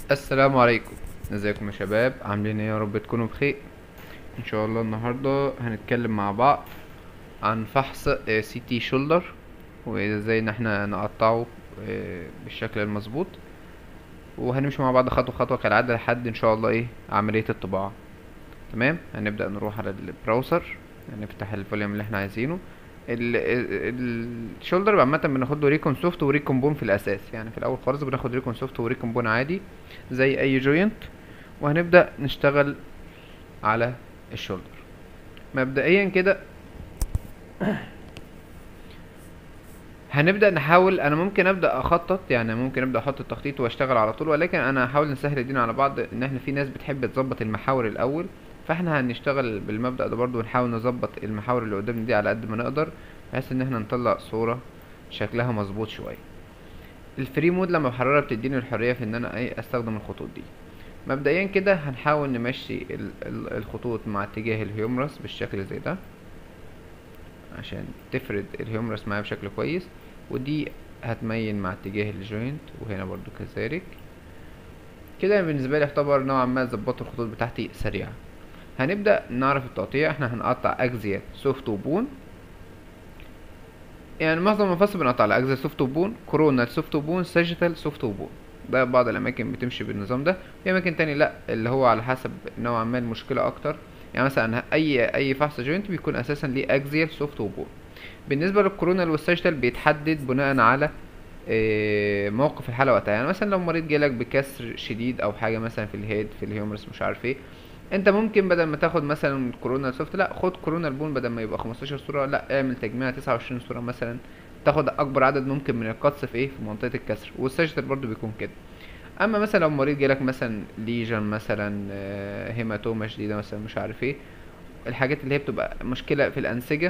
السلام عليكم ازيكم يا شباب عاملين ايه يا رب تكونوا بخير ان شاء الله النهارده هنتكلم مع بعض عن فحص سي تي شولدر وازاي ان احنا نقطعه آه، بالشكل المظبوط وهنمشي مع بعض خطوه خطوه كالعاده لحد ان شاء الله ايه عمليه الطباعه تمام هنبدا نروح على البراوزر هنفتح الفوليوم اللي احنا عايزينه الشولدر عامه بناخد له ريكون سوفت وريكون بون في الاساس يعني في الاول خالص بناخد ريكون سوفت وريكون بون عادي زي اي جوينت وهنبدا نشتغل على الشولدر مبدئيا كده هنبدا نحاول انا ممكن ابدا اخطط يعني ممكن ابدا احط التخطيط واشتغل على طول ولكن انا هحاول نسهل الدنيا على بعض ان احنا في ناس بتحب تظبط المحاور الاول فاحنا هنشتغل بالمبدا ده برضو ونحاول نظبط المحاور اللي قدامنا دي على قد ما نقدر بحيث ان احنا نطلع صوره شكلها مظبوط شويه الفري مود لما بحررها بتديني الحريه في ان انا ايه استخدم الخطوط دي مبدئيا كده هنحاول نمشي ال- ال- الخطوط مع اتجاه الهيومرس بالشكل زي ده عشان تفرد الهيومرس معايا بشكل كويس ودي هتميل مع اتجاه الجوينت وهنا برضو كذلك كده بالنسبة لي يعتبر نوعا ما ظبطت الخطوط بتاعتي سريعة هنبدأ نعرف التقطيع احنا هنقطع أجزية سوفت وبون يعني معظم المفاصل بنقطع على أجزاء سوفت وبون كورونال سوفت وبون ساجيتال سوفت وبون ده بعض الأماكن بتمشي بالنظام ده في أماكن تاني لأ اللي هو على حسب نوعا ما المشكلة أكتر يعني مثلا أي أي فحص جوينت بيكون أساسا ليه أجزيال سوفت وبون بالنسبة للكورونال والساجيتال بيتحدد بناء على آه، موقف الحالة وقتها يعني مثلا لو مريض جالك بكسر شديد أو حاجة مثلا في الهيد في الهيومرس مش عارف ايه انت ممكن بدل ما تاخد مثلا كورونا سوفت لا خد كورونا البون بدل ما يبقى 15 صورة لا اعمل تجميع 29 صورة مثلا تاخد اكبر عدد ممكن من القص في ايه في منطقة الكسر والساجيتال برضو بيكون كده اما مثلا لو مريض جالك مثلا ليجن مثلا آه، هيماتوما شديدة مثلا مش عارف ايه الحاجات اللي هي بتبقى مشكلة في الأنسجة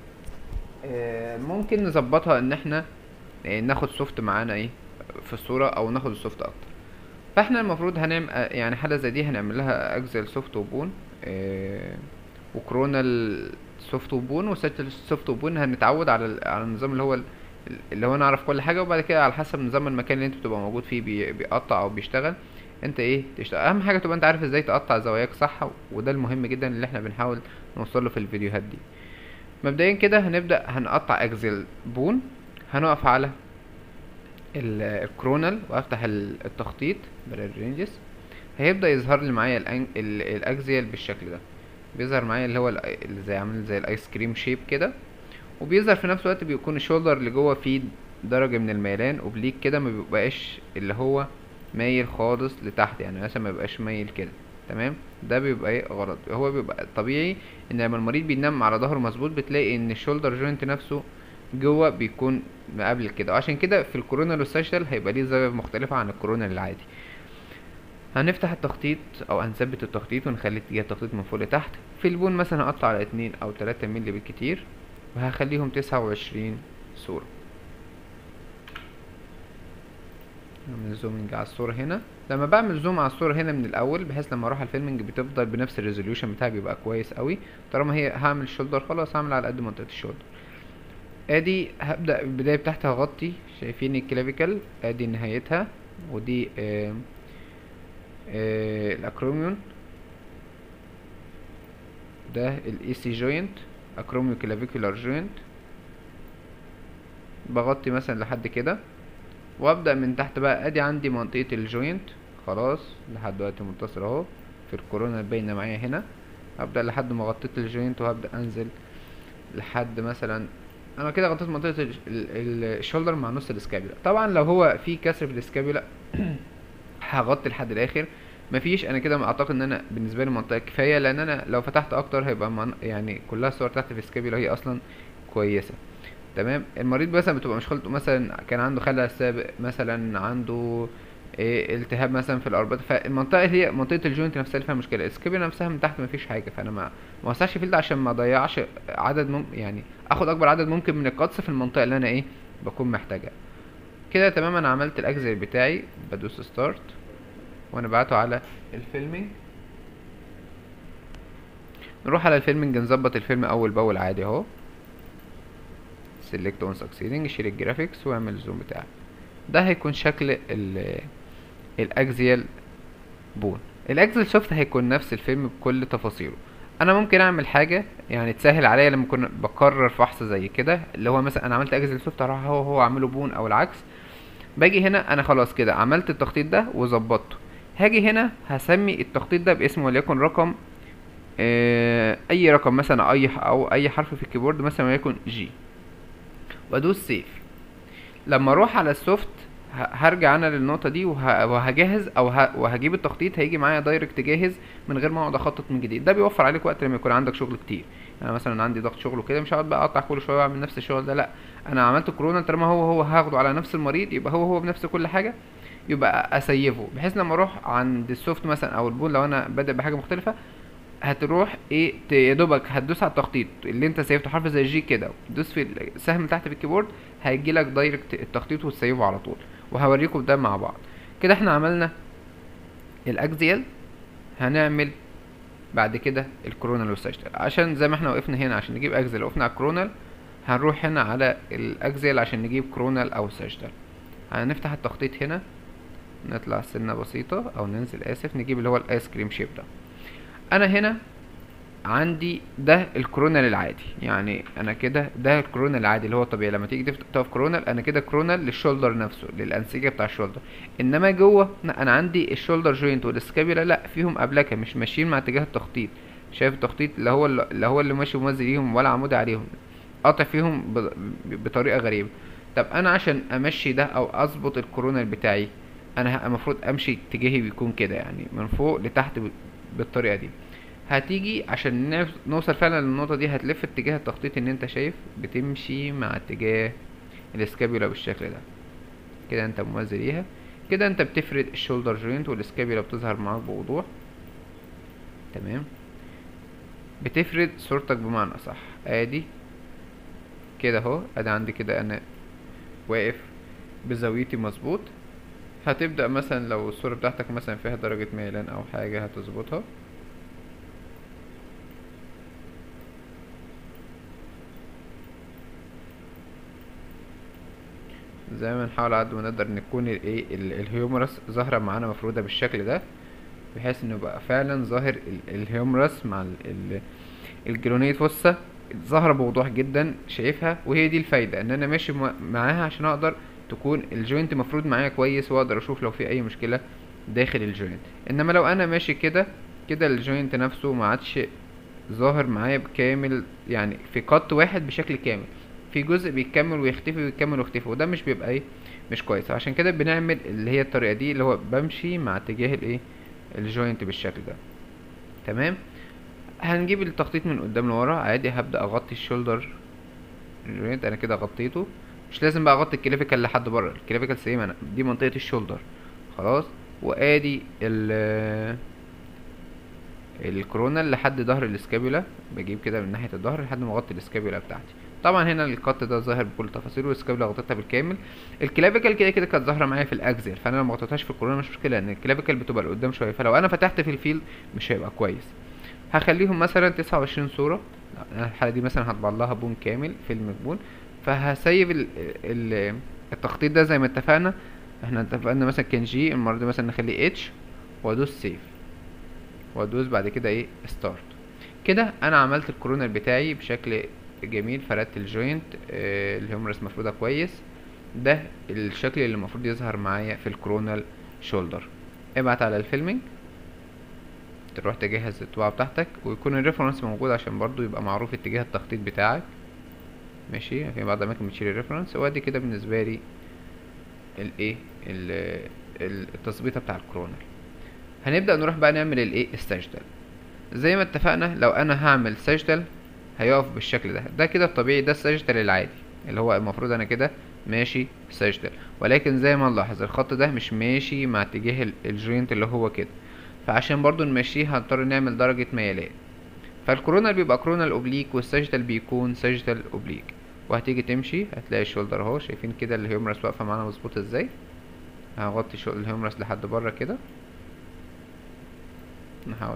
آه، ممكن نظبطها ان احنا آه، ناخد سوفت معانا ايه في الصورة او ناخد السوفت اكتر فاحنا المفروض هنعمل آه، يعني حالة زي دي هنعمل لها اجزاء سوفت وبون آه، وكرونال سوفت وبون وساتل سوفت وبون هنتعود على ال- على النظام اللي هو ال- اللي هو نعرف كل حاجة وبعد كده على حسب نظام المكان اللي انت بتبقى موجود فيه بي- بيقطع او بيشتغل انت ايه تشتغل اهم حاجة تبقى انت عارف ازاي تقطع زواياك صح وده المهم جدا اللي احنا بنحاول نوصله في الفيديوهات دي مبدئيا كده هنبدأ هنقطع اجزاء بون هنقف على ال- الكرونال وافتح ال- التخطيط بدل الرينجز هيبدأ يظهر لي معايا الأن- ال- الاكزيال بالشكل ده بيظهر معايا اللي هو ال- اللي زي عامل زي الايس كريم شيب كده وبيظهر في نفس الوقت بيكون الشولدر اللي جوه فيه درجة من الميلان اوبليك كده ما بيبقاش اللي هو مايل خالص لتحت يعني مثلا ما بيبقاش مايل كده تمام ده بيبقى ايه غلط هو بيبقى طبيعي ان لما المريض بينام على ظهره مظبوط بتلاقي ان الشولدر جوينت نفسه جوه بيكون مقابل كده وعشان كده في الكورونال والساجيتال هيبقى ليه زاوية مختلفة عن الكورونال العادي هنفتح التخطيط او هنثبت التخطيط ونخلي اتجاه التخطيط من فوق لتحت في البون مثلا هقطع على اتنين او تلاتة مللي بالكتير وهخليهم تسعة وعشرين صورة نعمل زومنج على الصورة هنا لما بعمل زوم على الصورة هنا من الأول بحيث لما أروح على الفيلمنج بتفضل بنفس الريزوليوشن بتاعي بيبقى كويس قوي طالما هي هعمل شولدر خلاص هعمل على قد منطقة الشولدر ادي هبدأ البداية بتاعتي هغطي شايفين الكلافيكال ادي نهايتها ودي آه آه الاكروميون ده الاي سي جوينت اكروميو كلافيكولار جوينت بغطي مثلا لحد كده وابدا من تحت بقى ادي عندي منطقه الجوينت خلاص لحد دلوقتي متصل اهو في الكورونا باينه معايا هنا ابدا لحد ما غطيت الجوينت وهبدا انزل لحد مثلا انا كده غطيت منطقه ال- ال- ال- الشولدر مع نص الاسكابيولا طبعا لو هو في كسر في الاسكابيولا هغطي لحد الاخر مفيش انا كده اعتقد ان انا بالنسبه لي منطقه كفايه لان انا لو فتحت اكتر هيبقى من يعني كلها صور تحت في الاسكابيولا هي اصلا كويسه تمام المريض مثلا بتبقى مشكلته مثلا كان عنده خلل سابق مثلا عنده إيه التهاب مثلا في الاربطه فالمنطقه هي منطقه الجوينت نفسها اللي فيها مشكله السكيبل نفسها من تحت مفيش حاجه فانا ما ما وسعش فيلد عشان ما اضيعش عدد مم يعني اخد اكبر عدد ممكن من القص في المنطقه اللي انا ايه بكون محتاجها كده تمام انا عملت الاجزاء بتاعي بدوس ستارت وانا بعته على الفيلمينج نروح على الفيلمينج نظبط الفيلم اول باول عادي اهو سيلكت اون سكسيدنج شيل الجرافيكس واعمل الزوم بتاعك ده هيكون شكل ال الاكزيال بون الاكسل سوفت هيكون نفس الفيلم بكل تفاصيله انا ممكن اعمل حاجه يعني تسهل عليا لما اكون بكرر فحص زي كده اللي هو مثلا انا عملت اكسل سوفت اروح هو هو اعمله بون او العكس باجي هنا انا خلاص كده عملت التخطيط ده وظبطته هاجي هنا هسمي التخطيط ده باسم وليكن رقم آه، اي رقم مثلا اي ح- او اي حرف في الكيبورد مثلا وليكن جي وادوس سيف لما اروح على السوفت ه- هرجع انا للنقطه دي وه- وهجهز او ه- وهجيب التخطيط هيجي معايا دايركت جاهز من غير ما اقعد اخطط من جديد ده بيوفر عليك وقت لما يكون عندك شغل كتير يعني مثلا عندي ضغط شغل وكده مش هقعد بقى اقطع كل شويه واعمل نفس الشغل ده لا انا عملت كورونا طالما هو هو هاخده على نفس المريض يبقى هو هو بنفس كل حاجه يبقى اسيفه بحيث لما اروح عند السوفت مثلا او البول لو انا بادئ بحاجه مختلفه هتروح ايه ت- يا دوبك هتدوس على التخطيط اللي انت سيفته حرف زي جي كده تدوس في السهم تحت في الكيبورد هيجي لك دايركت التخطيط وتسيفه على طول وهوريكم ده مع بعض كده احنا عملنا الاكزيال هنعمل بعد كده الكورونال والساجيتال عشان زي ما احنا وقفنا هنا عشان نجيب اكزيال وقفنا على الكورونال هنروح هنا على الاكزيال عشان نجيب كورونال او ساجيتال هنفتح التخطيط هنا نطلع سنة بسيطة او ننزل اسف نجيب اللي هو الايس كريم شيب ده انا هنا عندي ده الكورونال العادي يعني انا كده ده الكورونال العادي اللي هو الطبيعي لما تيجي تفت- تقف كورونال انا كده كورونال للشولدر نفسه للانسجه بتاع الشولدر انما جوه لا انا عندي الشولدر جوينت والسكابيولا لا فيهم ابلكه مش ماشيين مع اتجاه التخطيط شايف التخطيط اللي هو اللي هو اللي ماشي موازي ليهم ولا عمودي عليهم قاطع فيهم ب- ب- بطريقه غريبه طب انا عشان امشي ده او اظبط الكورونال بتاعي انا ه- المفروض امشي اتجاهي بيكون كده يعني من فوق لتحت ب- بالطريقه دي هتيجي عشان نعرف نوصل فعلا للنقطة دي هتلف اتجاه التخطيط ان انت شايف بتمشي مع اتجاه الاسكابيولا بالشكل ده كده انت موازي ليها كده انت بتفرد الشولدر جوينت والاسكابيولا بتظهر معاك بوضوح تمام بتفرد صورتك بمعنى صح ادي كده اهو ادي عندي كده انا واقف بزاويتي مظبوط هتبدأ مثلا لو الصورة بتاعتك مثلا فيها درجة ميلان او حاجة هتظبطها زي ما نحاول على قد ما نقدر نكون الايه ال- الهيومرس ظاهرة معانا مفرودة بالشكل ده بحيث انه يبقى فعلا ظاهر ال- الهيومرس مع ال- ال- الجلونية فوسا ظاهرة بوضوح جدا شايفها وهي دي الفايدة ان انا ماشي مع- معاها عشان اقدر تكون الجوينت مفروض معايا كويس واقدر اشوف لو في اي مشكلة داخل الجوينت انما لو انا ماشي كده كده الجوينت نفسه ما عادش ظاهر معايا بكامل يعني في قط واحد بشكل كامل في جزء بيكمل ويختفي ويكمل ويختفي وده مش بيبقى ايه مش كويس عشان كده بنعمل اللي هي الطريقة دي اللي هو بمشي مع اتجاه الايه الجوينت بالشكل ده تمام هنجيب التخطيط من قدام لورا عادي هبدأ اغطي الشولدر الجوينت انا كده غطيته مش لازم بقى اغطي الكليفيكال لحد بره الكليفيكال سليم انا دي منطقة الشولدر خلاص وادي ال الكورونال لحد ظهر الاسكابيولا بجيب كده من ناحية الظهر لحد ما اغطي الاسكابيولا بتاعتي طبعا هنا القط ده ظاهر بكل تفاصيله والاسكابيولا غطيتها بالكامل الكلافيكال كده كده كانت ظاهره معايا في الاكزيال فانا لو ما غطيتهاش في الكورونا مش مشكله لان الكلافيكال بتبقى لقدام شويه فلو انا فتحت في الفيلد مش هيبقى كويس هخليهم مثلا تسعة وعشرين صورة أنا الحالة دي مثلا هطبع لها بون كامل فيلم بون فهسيب ال ال التخطيط ده زي ما اتفقنا احنا اتفقنا مثلا كان جي المرة دي مثلا نخليه اتش وادوس سيف وادوس بعد كده ايه ستارت كده انا عملت الكورونال بتاعي بشكل جميل فردت الجوينت آه الهيومرس مفروضة كويس ده الشكل اللي المفروض يظهر معايا في الكورونال شولدر ابعت على الفيلمينج تروح تجهز الطباعة بتاعتك ويكون الريفرنس موجود عشان برضو يبقى معروف اتجاه التخطيط بتاعك ماشي في بعض الاماكن بتشيل الريفرنس وادي كده بالنسبة لي الايه ال- ال- التظبيطة بتاع الكورونال هنبدأ نروح بقى نعمل الايه الساجدال زي ما اتفقنا لو انا هعمل ساجدال هيقف بالشكل ده ده كده الطبيعي ده الساجدال العادي اللي هو المفروض انا كده ماشي ساجدال ولكن زي ما نلاحظ الخط ده مش ماشي مع اتجاه ال- الجوينت اللي هو كده فعشان برضو نمشيه هنضطر نعمل درجة ميلان فالكورونال بيبقى كورونال اوبليك والساجيتال بيكون ساجيتال اوبليك وهتيجي تمشي هتلاقي الشولدر اهو شايفين كده الهيومرس واقفة معانا مظبوط ازاي هغطي شو الهيومرس لحد بره كده نحاول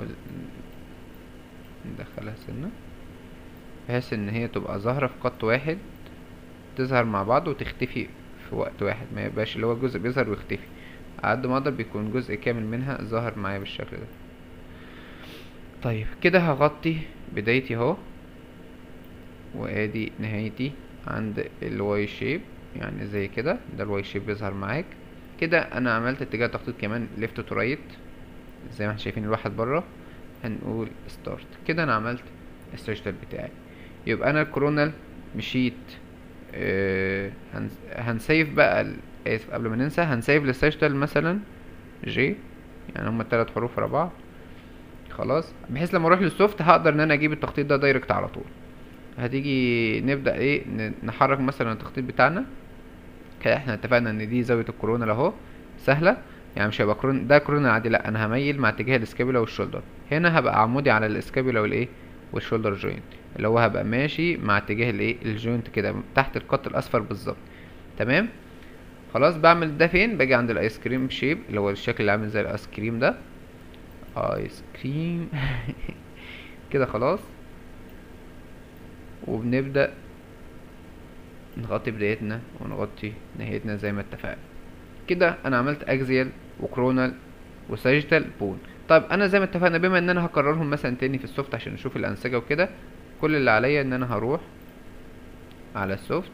ندخلها سنة بحيث ان هي تبقى ظاهرة في قط واحد تظهر مع بعض وتختفي في وقت واحد ما يبقاش اللي هو الجزء بيظهر ويختفي على قد ما اقدر بيكون جزء كامل منها ظاهر معايا بالشكل ده طيب كده هغطي بدايتي اهو وادي نهايتي عند الواي شيب يعني زي كده ده الواي شيب بيظهر معاك كده انا عملت اتجاه تخطيط كمان ليفت تو رايت زي ما احنا شايفين الواحد بره هنقول ستارت كده انا عملت السيرشتال بتاعي يبقى انا الكورونال مشيت آه هنس- هنسيف بقى ال- اسف قبل ما ننسى هنسيف للسيرشتال مثلا جي يعني هما التلات حروف ورا بعض خلاص بحيث لما اروح للسوفت هقدر ان انا اجيب التخطيط ده دايركت على طول هتيجي نبدأ ايه ن- نحرك مثلا التخطيط بتاعنا كده احنا اتفقنا ان دي زاوية الكورونا اهو سهلة يعني مش هيبقى كورونا ده كورونا عادي لا انا هميل مع اتجاه الاسكابيولا والشولدر هنا هبقى عمودي على الاسكابيولا والايه والشولدر جوينت اللي هو هبقى ماشي مع اتجاه الايه الجوينت كده تحت القط الاصفر بالظبط تمام خلاص بعمل ده فين باجي عند الايس كريم شيب اللي هو الشكل اللي عامل زي الايس كريم ده ايس كريم كده خلاص وبنبدأ نغطي بدايتنا ونغطي نهايتنا زي ما اتفقنا كده انا عملت اكزيال وكرونال وساجيتال بون طيب انا زي ما اتفقنا بما ان انا هكررهم مثلا تاني في السوفت عشان نشوف الانسجه وكده كل اللي عليا ان انا هروح على السوفت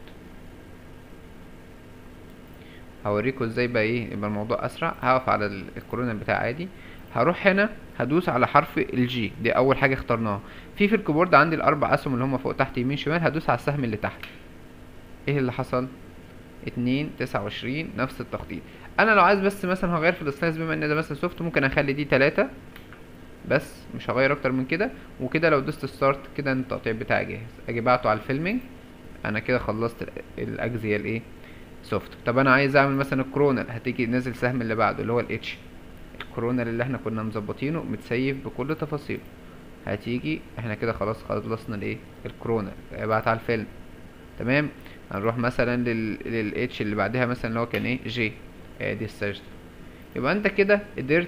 هوريكم ازاي بقى ايه يبقى الموضوع اسرع هقف على ال- الكورونا بتاعي عادي هروح هنا هدوس على حرف الجي دي اول حاجه اخترناها في في الكيبورد عندي الاربع اسهم اللي هم فوق تحت يمين شمال هدوس على السهم اللي تحت ايه اللي حصل اتنين تسعة وعشرين نفس التخطيط انا لو عايز بس مثلا هغير في السلايس بما ان ده مثلا سوفت ممكن اخلي دي تلاتة بس مش هغير اكتر من كده وكده لو دوست ستارت كده التقطيع بتاعي جاهز اجي بعته على الفيلمينج انا كده خلصت ال- الاجزيه الايه سوفت طب انا عايز اعمل مثلا الكرونال هتيجي نازل سهم اللي بعده اللي هو الاتش الكرونال اللي احنا كنا مظبطينه متسيف بكل تفاصيله هتيجي احنا كده خلاص خلصنا الايه الكرونال ابعت على الفيلم تمام هنروح مثلا لل للاتش اللي بعدها مثلا اللي هو كان ايه جي ادي السجدة يبقى انت كده قدرت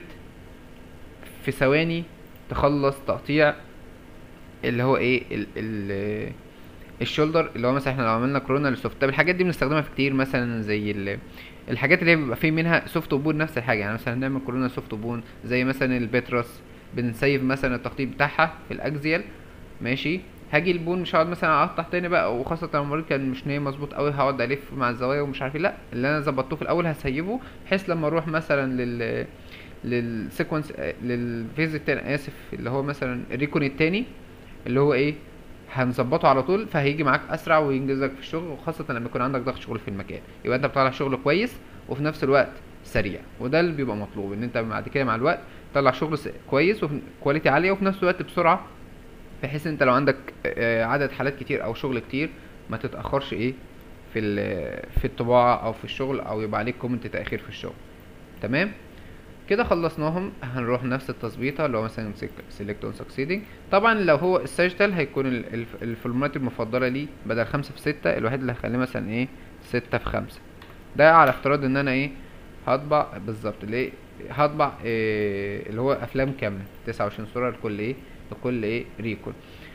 في ثواني تخلص تقطيع اللي هو ايه ال ال الشولدر اللي هو مثلا احنا لو عملنا كورونا للسوفت طب الحاجات دي بنستخدمها في كتير مثلا زي ال الحاجات اللي هي بيبقى فيه منها سوفت وبون نفس الحاجه يعني مثلا نعمل كورونا سوفت وبون زي مثلا البترس بنسيف مثلا التخطيط بتاعها في الاكزيال ماشي هاجي البون مش هقعد مثلا اقطع تاني بقى وخاصة لو المريض كان مش نايم مظبوط قوي هقعد الف مع الزوايا ومش عارف ايه لا اللي انا ظبطته في الاول هسيبه بحيث لما اروح مثلا لل للسيكونس للفيز التاني اسف اللي هو مثلا الريكون التاني اللي هو ايه هنظبطه على طول فهيجي معاك اسرع وينجزك في الشغل وخاصة لما يكون عندك ضغط شغل في المكان يبقى انت بتطلع شغل كويس وفي نفس الوقت سريع وده اللي بيبقى مطلوب ان انت بعد كده مع الوقت تطلع شغل س- كويس وكواليتي عالية وفي نفس الوقت بسرعة بحيث انت لو عندك آه، عدد حالات كتير او شغل كتير ما تتاخرش ايه في ال- في الطباعه او في الشغل او يبقى عليك كومنت تاخير في الشغل تمام كده خلصناهم هنروح نفس التظبيطه اللي هو مثلا سيلكت اون سكسيدنج طبعا لو هو الساجيتال هيكون ال- الف- الفورمات المفضله ليه بدل خمسة في ستة الواحد اللي هخليه مثلا ايه ستة في خمسة ده على افتراض ان انا ايه هطبع بالظبط ليه هطبع إيه اللي هو افلام كامله تسعة وعشرين صوره لكل ايه لكل ايه ريكول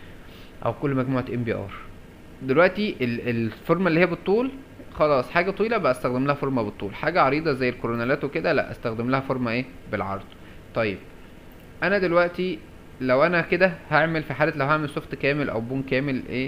او كل مجموعه ام بي ار دلوقتي ال- الفورمه اللي هي بالطول خلاص حاجه طويله بقى استخدم لها فورمه بالطول حاجه عريضه زي الكورونالات وكده لا استخدم لها فورمه ايه بالعرض طيب انا دلوقتي لو انا كده هعمل في حاله لو هعمل سوفت كامل او بون كامل ايه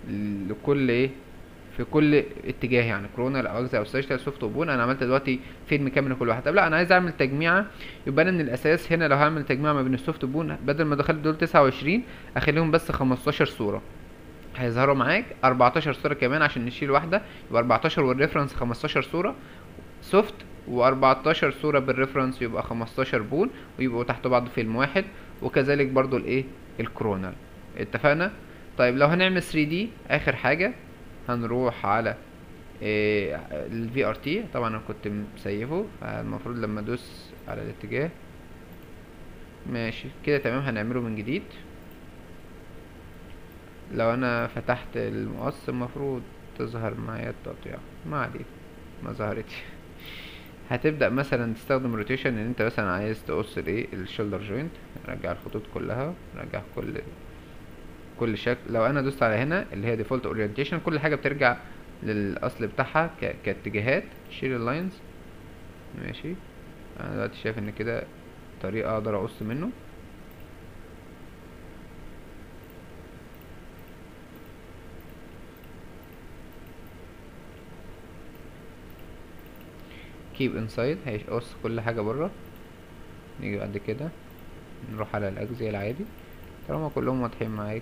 لكل ايه في كل اتجاه يعني كورونا او اجزاء او سيشتال سوفت وبون انا عملت دلوقتي فيلم كامل لكل واحد طب لا انا عايز اعمل تجميعه يبقى انا من الاساس هنا لو هعمل تجميع ما بين السوفت بون بدل ما دخلت دول 29 اخليهم بس 15 صوره هيظهروا معاك 14 صوره كمان عشان نشيل واحده يبقى 14 والريفرنس 15 صوره سوفت و14 صوره بالريفرنس يبقى 15 بون ويبقوا تحت بعض فيلم واحد وكذلك برضو الايه الكرونال اتفقنا طيب لو هنعمل 3 دي اخر حاجه هنروح على الفي ار تي طبعا انا كنت مسيفه فالمفروض لما ادوس على الاتجاه ماشي كده تمام هنعمله من جديد لو انا فتحت المقص المفروض تظهر معايا التقطيع ما عليك ما ظهرتش هتبدأ مثلا تستخدم روتيشن ان انت مثلا عايز تقص الايه الشولدر جوينت رجع الخطوط كلها رجع كل كل شكل لو انا دوست على هنا اللي هي ديفولت اورينتيشن كل حاجه بترجع للاصل بتاعها ك... كاتجاهات شيل اللاينز ماشي انا دلوقتي شايف ان كده طريقة اقدر اقص منه keep inside هيقص كل حاجة بره نيجي بعد كده نروح على الأجزية العادي طالما كلهم واضحين معاك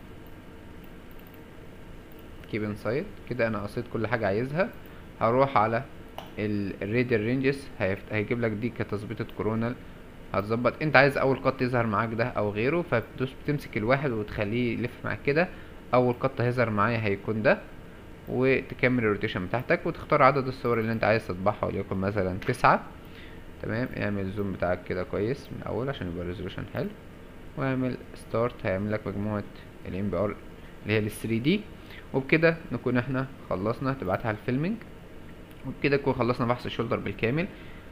keep inside كده انا قصيت كل حاجة عايزها هروح على الراديال رينجز هيجيب لك دي كتظبيطة كورونال هتظبط انت عايز اول قط يظهر معاك ده او غيره فبتدوس بتمسك الواحد وتخليه يلف معاك كده اول قط هيظهر معايا هيكون ده وتكمل الروتيشن بتاعتك وتختار عدد الصور اللي انت عايز تطبعها وليكن مثلا تسعة تمام اعمل الزوم بتاعك كده كويس من الاول عشان يبقى الريزولوشن حلو واعمل ستارت هيعمل لك مجموعة الام بي ار اللي هي لل 3 دي وبكده نكون احنا خلصنا تبعتها على الفيلمينج وبكده نكون خلصنا بحث الشولدر بالكامل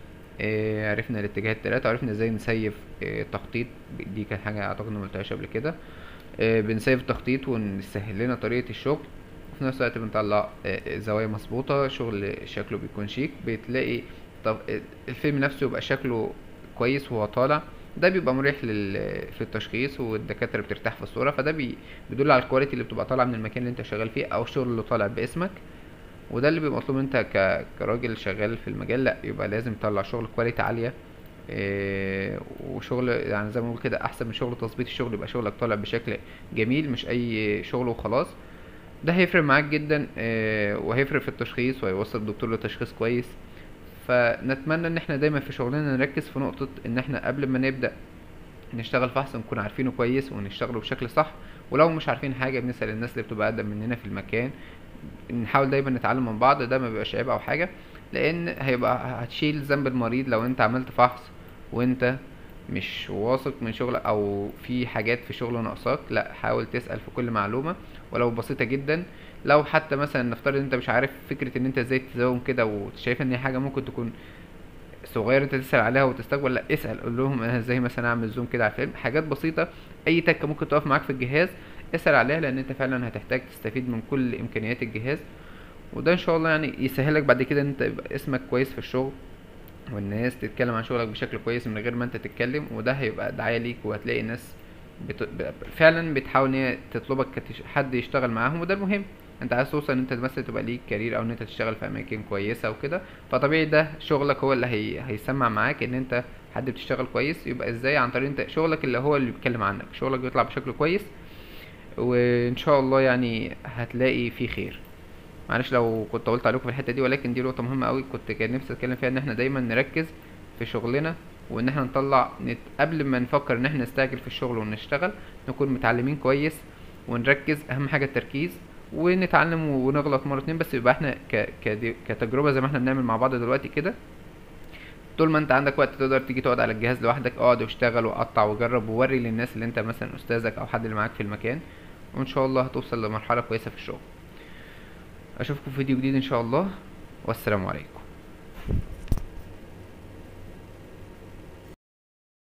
اه عرفنا الاتجاهات التلاتة وعرفنا ازاي نسيف اه تخطيط دي كانت حاجة اعتقد ما قلتهاش قبل كده اه بنسيف التخطيط ونسهل لنا طريقة الشغل وفي نفس الوقت بنطلع اه زوايا مظبوطة شغل شكله بيكون شيك بتلاقي طب الفيلم نفسه يبقى شكله كويس وهو طالع ده بيبقى مريح لل... في التشخيص والدكاترة بترتاح في الصورة فده بي... بيدل على الكواليتي اللي بتبقى طالعة من المكان اللي انت شغال فيه او الشغل اللي طالع باسمك وده اللي بيبقى مطلوب انت ك... كراجل شغال في المجال لا يبقى لازم تطلع شغل كواليتي عالية إيه وشغل يعني زي ما بقول كده احسن من شغل تظبيط الشغل يبقى شغلك طالع بشكل جميل مش اي شغل وخلاص ده هيفرق معاك جدا إيه وهيفرق في التشخيص وهيوصل الدكتور لتشخيص كويس فنتمنى ان احنا دايما في شغلنا نركز في نقطة ان احنا قبل ما نبدأ نشتغل فحص نكون عارفينه كويس ونشتغله بشكل صح ولو مش عارفين حاجة بنسأل الناس اللي بتبقى اقدم مننا في المكان نحاول دايما نتعلم من بعض ده ما بيبقاش عيب او حاجة لان هيبقى هتشيل ذنب المريض لو انت عملت فحص وانت مش واثق من شغل او في حاجات في شغله ناقصاك لا حاول تسأل في كل معلومة ولو بسيطة جدا لو حتى مثلا نفترض انت مش عارف فكرة ان انت ازاي تزوم كده وشايف ان هي حاجة ممكن تكون صغير انت تسأل عليها وتستقبل لا اسأل قول لهم انا ازاي مثلا اعمل زوم كده على الفيلم حاجات بسيطة اي تكة ممكن تقف معاك في الجهاز اسأل عليها لان انت فعلا هتحتاج تستفيد من كل امكانيات الجهاز وده ان شاء الله يعني يسهلك بعد كده ان انت يبقى اسمك كويس في الشغل والناس تتكلم عن شغلك بشكل كويس من غير ما انت تتكلم وده هيبقى دعاية ليك وهتلاقي الناس بت... فعلا بتحاول ان هي تطلبك كحد يشتغل معاهم وده المهم انت عايز توصل ان انت مثلا تبقى ليك كارير او ان انت تشتغل في اماكن كويسه وكده فطبيعي ده شغلك هو اللي هي... هيسمع معاك ان انت حد بتشتغل كويس يبقى ازاي عن طريق انت شغلك اللي هو اللي بيتكلم عنك شغلك بيطلع بشكل كويس وان شاء الله يعني هتلاقي فيه خير معلش لو كنت قلت عليكم في الحته دي ولكن دي نقطه مهمه قوي كنت كان نفسي اتكلم فيها ان احنا دايما نركز في شغلنا وان احنا نطلع نت... قبل ما نفكر ان احنا نستعجل في الشغل ونشتغل نكون متعلمين كويس ونركز اهم حاجه التركيز ونتعلم ونغلط مرة اتنين بس يبقى احنا ك... ك... كتجربة زي ما احنا بنعمل مع بعض دلوقتي كده طول ما انت عندك وقت تقدر تيجي تقعد على الجهاز لوحدك اقعد واشتغل وقطع وجرب ووري للناس اللي انت مثلا استاذك او حد اللي معاك في المكان وان شاء الله هتوصل لمرحلة كويسة في الشغل اشوفكم في فيديو جديد ان شاء الله والسلام عليكم